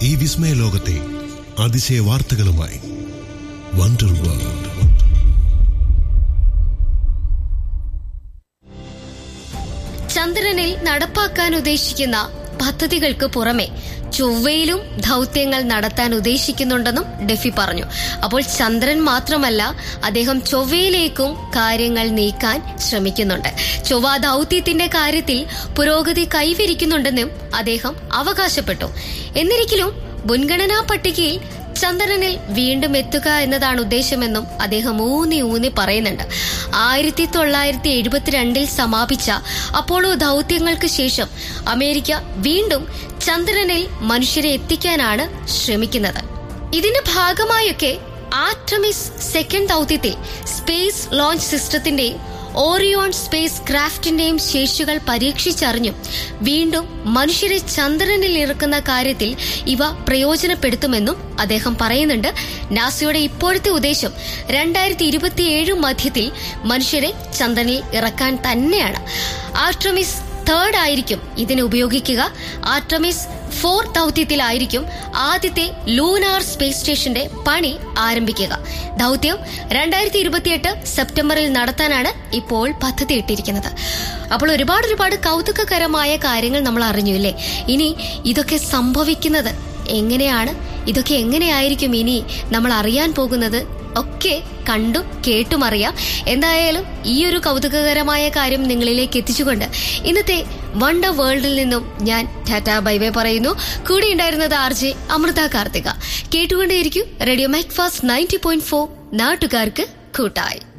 ഈ വിസ്മയ ലോകത്തെ അതിശയ വാർത്തകളുമായി വണ്ടർ വേൾഡ് ചന്ദ്രനിൽ നടപ്പാക്കാൻ ഉദ്ദേശിക്കുന്ന പദ്ധതികൾക്ക് പുറമെ ചൊവ്വയിലും ദൗത്യങ്ങൾ നടത്താൻ ഉദ്ദേശിക്കുന്നുണ്ടെന്നും ഡെഫി പറഞ്ഞു അപ്പോൾ ചന്ദ്രൻ മാത്രമല്ല അദ്ദേഹം ചൊവ്വയിലേക്കും കാര്യങ്ങൾ നീക്കാൻ ശ്രമിക്കുന്നുണ്ട് ചൊവ്വ ദൗത്യത്തിന്റെ കാര്യത്തിൽ പുരോഗതി കൈവരിക്കുന്നുണ്ടെന്നും അദ്ദേഹം അവകാശപ്പെട്ടു എന്നിരിക്കലും മുൻഗണനാ പട്ടികയിൽ ചന്ദ്രനിൽ വീണ്ടും എത്തുക എന്നതാണ് ഉദ്ദേശമെന്നും അദ്ദേഹം ഊന്നി ഊന്നി പറയുന്നുണ്ട് ആയിരത്തി തൊള്ളായിരത്തി എഴുപത്തിരണ്ടിൽ സമാപിച്ച അപ്പോളോ ദൗത്യങ്ങൾക്ക് ശേഷം അമേരിക്ക വീണ്ടും ചന്ദ്രനിൽ മനുഷ്യരെ എത്തിക്കാനാണ് ശ്രമിക്കുന്നത് ഇതിന്റെ ഭാഗമായൊക്കെ ആറ്റമിസ് സെക്കൻഡ് ദൗത്യത്തിൽ സ്പേസ് ലോഞ്ച് സിസ്റ്റത്തിന്റെയും ഓറിയോൺ സ്പേസ് ക്രാഫ്റ്റിന്റെയും ശേഷികൾ പരീക്ഷിച്ചറിഞ്ഞും വീണ്ടും മനുഷ്യരെ ചന്ദ്രനിൽ ഇറക്കുന്ന കാര്യത്തിൽ ഇവ പ്രയോജനപ്പെടുത്തുമെന്നും അദ്ദേഹം പറയുന്നുണ്ട് നാസയുടെ ഇപ്പോഴത്തെ ഉദ്ദേശം രണ്ടായിരത്തി ഇരുപത്തിയേഴ് മധ്യത്തിൽ മനുഷ്യരെ ചന്ദ്രനിൽ ഇറക്കാൻ തന്നെയാണ് ആർട്ടമിസ് തേർഡ് ആയിരിക്കും ഇതിനെ ഉപയോഗിക്കുക ആർട്ടമിസ് ഫോർ ദൗത്യത്തിലായിരിക്കും ആദ്യത്തെ ലൂനാർ സ്പേസ് സ്റ്റേഷന്റെ പണി ആരംഭിക്കുക ദൗത്യം രണ്ടായിരത്തി ഇരുപത്തിയെട്ട് സെപ്റ്റംബറിൽ നടത്താനാണ് ഇപ്പോൾ പദ്ധതി ഇട്ടിരിക്കുന്നത് അപ്പോൾ ഒരുപാട് ഒരുപാട് കൗതുകകരമായ കാര്യങ്ങൾ നമ്മൾ അറിഞ്ഞു അല്ലേ ഇനി ഇതൊക്കെ സംഭവിക്കുന്നത് എങ്ങനെയാണ് ഇതൊക്കെ എങ്ങനെയായിരിക്കും ഇനി നമ്മൾ അറിയാൻ പോകുന്നത് ഒക്കെ കണ്ടും കേട്ടും അറിയാം എന്തായാലും ഈ ഒരു കൗതുകകരമായ കാര്യം നിങ്ങളിലേക്ക് എത്തിച്ചുകൊണ്ട് ഇന്നത്തെ വണ്ടർ വേൾഡിൽ നിന്നും ഞാൻ ടാറ്റ ബൈബൈ പറയുന്നു കൂടെ ഉണ്ടായിരുന്നത് ആർ ജെ അമൃത കാർത്തിക കേട്ടുകൊണ്ടേയിരിക്കും radio mike fast ninety point four നാട്ടുകാർക്ക് കൂട്ടായി